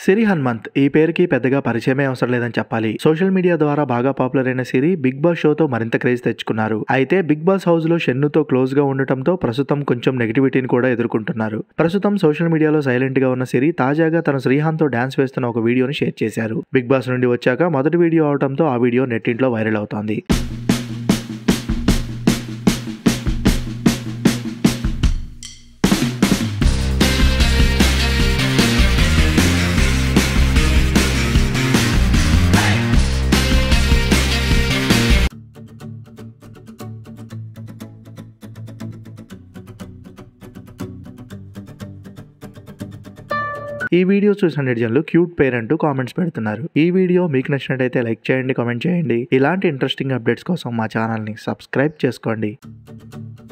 సిరి హనుమంత్ ఈ పేరుకి పెద్దగా పరిచయమే అవసరం లేదని చెప్పాలి సోషల్ మీడియా ద్వారా బాగా పాపులర్ అయిన సిరి బిగ్ బాస్ షోతో మరింత క్రేజ్ తెచ్చుకున్నారు అయితే బిగ్ బాస్ హౌస్ లో షెన్నుతో క్లోజ్ గా ఉండటంతో ప్రస్తుతం కొంచెం నెగిటివిటీని కూడా ఎదుర్కొంటున్నారు ప్రస్తుతం సోషల్ మీడియాలో సైలెంట్ గా ఉన్న సిరి తాజాగా తన శ్రీహాంత్ తో డాన్స్ వేస్తున్న ఒక వీడియోని షేర్ చేశారు బిగ్ బాస్ నుండి వచ్చాక మొదటి వీడియో అవడంతో ఆ వీడియో నెట్టింట్లో వైరల్ అవుతోంది ఈ వీడియో చూసిన నెటిజన్లు క్యూట్ పేర్ అంటూ కామెంట్స్ పెడుతున్నారు ఈ వీడియో మీకు నచ్చినట్టయితే లైక్ చేయండి కామెంట్ చేయండి ఇలాంటి ఇంట్రెస్టింగ్ అప్డేట్స్ కోసం మా ఛానల్ని సబ్స్క్రైబ్ చేసుకోండి